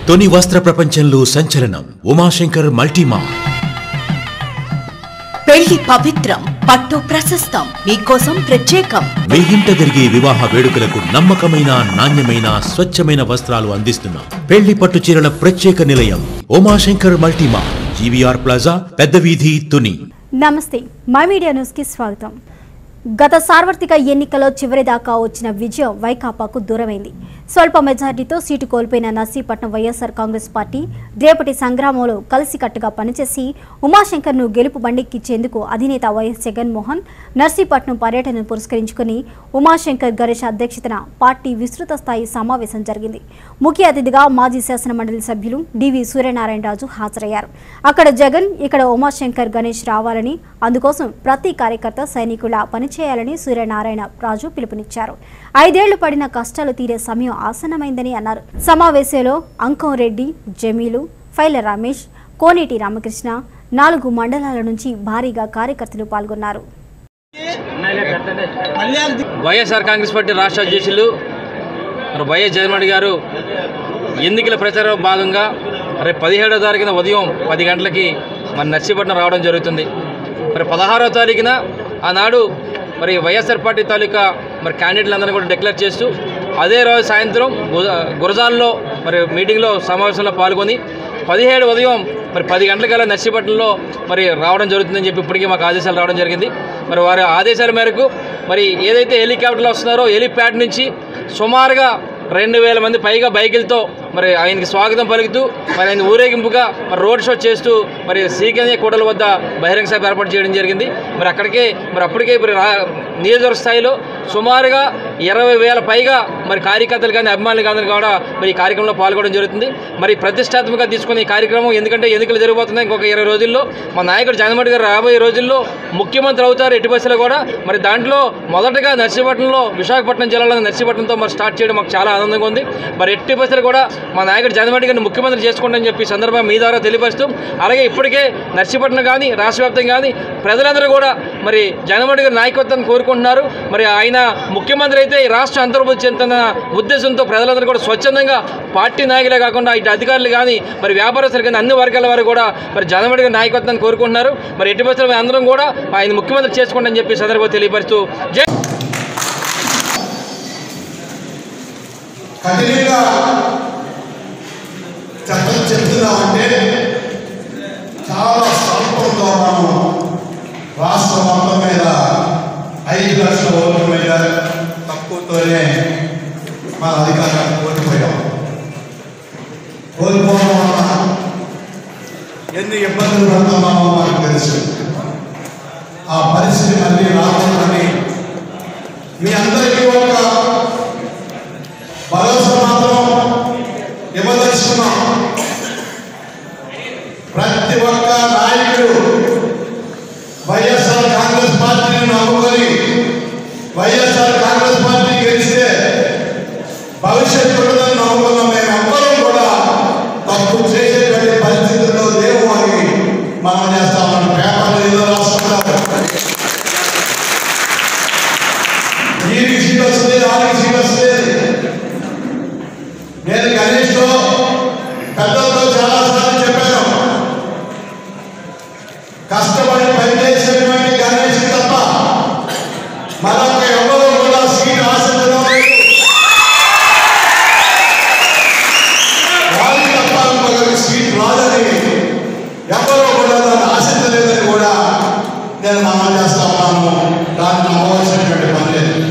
తొని వస్త్ర ప్రపంచంలో సంచలనం ఉమాశంకర్ మల్టీమా పెళ్లి పవిత్రం పట్టు ప్రశస్తం మీకోసం ప్రత్యేకం మీ ఇంట జరిగే వివాహ వేడుకలకు నమ్మకమైన నాణ్యమైన స్వచ్ఛమైన వస్త్రాలు అందిస్తున్నాం పెళ్లి పట్టు చీరల ప్రత్యేక నిలయం ఉమాశంకర్ మల్టీమా జీవీఆర్ ప్లాజా పెద్ద వీధి తుని నమస్తే మై మీడియా న్యూస్కి స్వాగతం గత సార్వత్రిక ఎన్నికలో చివరిదాకా వచ్చిన విజయం వైకాపాకు దూరమైంది స్వల్ప మెజార్టీతో సీటు కోల్పోయిన నర్సీపట్నం వైఎస్ఆర్ కాంగ్రెస్ పార్టీ రేపటి సంగ్రామంలో కలిసికట్టుగా పనిచేసి ఉమాశంకర్ను గెలుపు బండిక్కిచ్చేందుకు అధినేత వైఎస్ జగన్మోహన్ నర్సీపట్నం పర్యటనను పురస్కరించుకుని ఉమాశంకర్ గణేష్ అధ్యక్షతన పార్టీ విస్తృత స్థాయి సమావేశం జరిగింది ముఖ్య అతిథిగా మాజీ శాసన మండలి సభ్యులు డివి సూర్యనారాయణరాజు హాజరయ్యారు అక్కడ జగన్ ఇక్కడ ఉమాశంకర్ గణేష్ రావాలని అందుకోసం ప్రతి కార్యకర్త సైనికులా పనిచేయాలని సూర్యనారాయణ రాజు పిలుపునిచ్చారు ఐదేళ్లు పడిన కష్టాలు తీరే సమయం ఆసన్నమైందని అన్నారు సమావేశంలో అంకం రెడ్డి జమీలు ఫైల రమేష్ కోనేటి రామకృష్ణ నాలుగు మండలాల నుంచి భారీగా కార్యకర్తలు పాల్గొన్నారు వైఎస్ఆర్ కాంగ్రెస్ పార్టీ రాష్ట్ర అధ్యక్షులు మరి వైఎస్ జగన్మోహన్ గారు ఎన్నికల ప్రచారంలో భాగంగా రేపు పదిహేడో తారీఖున ఉదయం పది గంటలకి మరి నర్సీపట్నం రావడం జరుగుతుంది మరి పదహారో తారీఖున ఆనాడు మరి వైఎస్ఆర్ పార్టీ తాలూకా మరి క్యాండిడేట్లందరినీ కూడా డిక్లేర్ చేస్తూ అదే రోజు సాయంత్రం గు- గురజాల్లో మరి మీటింగ్లో సమావేశంలో పాల్గొని పదిహేడు ఉదయం మరి పది గంటలకల్లా నర్సీపట్నంలో మరి రావడం జరుగుతుందని చెప్పి ఇప్పటికీ మాకు ఆదేశాలు రావడం జరిగింది మరి వారి ఆదేశాల మేరకు మరి ఏదైతే హెలికాప్టర్లు వస్తున్నారో హెలిప్యాడ్ నుంచి సుమారుగా రెండు వేల మంది పైగా బైకులతో మరి ఆయనకి స్వాగతం పలుకుతూ మరి ఆయన ఊరేగింపుగా మరి రోడ్ షో చేస్తూ మరి సీకన్య కూడల వద్ద బహిరంగ సభ ఏర్పాటు చేయడం జరిగింది మరి అక్కడికే మరి అప్పటికే మరి రా- నియోజకవర్గ స్థాయిలో సుమారుగా ఇరవై వేల పైగా మరి కార్యకర్తలు కానీ అభిమానులు కానీ కూడా మరి ఈ కార్యక్రమంలో పాల్గొనడం జరుగుతుంది మరి ప్రతిష్టాత్మకంగా తీసుకునే ఈ కార్యక్రమం ఎందుకంటే ఎన్నికలు జరగబోతున్నాయి ఇంకొక ఇరవై రోజుల్లో మా నాయకుడు జగన్మోహన్ గారు రాబోయే రోజుల్లో ముఖ్యమంత్రి అవుతారు ఎట్టి బస్సులో కూడా మరి దాంట్లో మొదటగా నర్సీపట్నంలో విశాఖపట్నం జిల్లాలో నర్సీపట్నంతో మరి స్టార్ట్ చేయడం మాకు చాలా ఆనందంగా ఉంది మరి ఎట్టి బస్సులు కూడా మా నాయకుడు జగన్మోహన్ గారిని ముఖ్యమంత్రి చేసుకుంటామని చెప్పి ఈ సందర్భంగా మీ ద్వారా తెలియపరుస్తూ అలాగే ఇప్పటికే నర్సీపట్నం కానీ రాష్ట్ర వ్యాప్తంగా కానీ ప్రజలందరూ కూడా మరి జగన్మోహన్ గారి నాయకత్వాన్ని కోరుకుంటున్నారు మరి ఆయన ముఖ్యమంత్రి అయితే ఈ రాష్ట్ర అంతర్భుతి చెందుతున్న ఉద్దేశంతో ప్రజలందరూ కూడా స్వచ్ఛందంగా పార్టీ నాయకులే కాకుండా ఇటు అధికారులు కానీ మరి వ్యాపారస్తులు కానీ అన్ని వర్గాల వారు కూడా మరి జగన్మోహన్ గారి నాయకత్వాన్ని కోరుకుంటున్నారు మరి ఎట్టి బస్సులు అందరం కూడా ఆయన ముఖ్యమంత్రి చేసుకుంటామని చెప్పి ఈ సందర్భంగా తెలియపరుస్తూ జై కఠినంగా చట్టం చెప్తున్నామంటే చాలా స్వల్పంతో మనం రాష్ట్ర మొత్తం మీద ఐదు లక్షల ఓట్ల మీద తక్కువతోనే మన అధికారాన్ని కోల్పోయాం కోల్పోవడం వల్ల ఎన్ని ఇబ్బందులు పడుతున్నామో మనకు తెలుసు ఆ పరిస్థితి మళ్ళీ రాకూడదని మీ అందరికీ ఒక భరోసా మాత్రం ఇవ్వదలుచుకున్నాం ప్రతి ఒక్క నాయకుడు వైఎస్ఆర్ కాంగ్రెస్ పార్టీని నమ్ముకొని వైఎస్ఆర్ కాంగ్రెస్ పార్టీ గెలిస్తే భవిష్యత్తు ఉంటుందని నమ్ముకున్న మేము ఎవ్వరూ కూడా తప్పు చేసేటువంటి పరిస్థితుల్లో లేవు అని మనం చేస్తామని పేపర్లు ఏదో రాసుకుంటారు వీరికి సీట్ వస్తుంది వాళ్ళకి సీట్ వస్తుంది నేను గణేష్తో పెద్దలతో చాలా సార్లు చెప్పాను కష్టపడి పనిచేసేటువంటి గణేష్ తప్ప మరొక ఎవరు కూడా సీట్ ఆశించడం లేదు వాళ్ళు తప్ప ఇంకొకరికి సీట్ రాదని ఎవరు కూడా దాన్ని ఆశించలేదని కూడా నేను మనం చేస్తా ఉన్నాను దాన్ని నమ్మవలసినటువంటి పని లేదు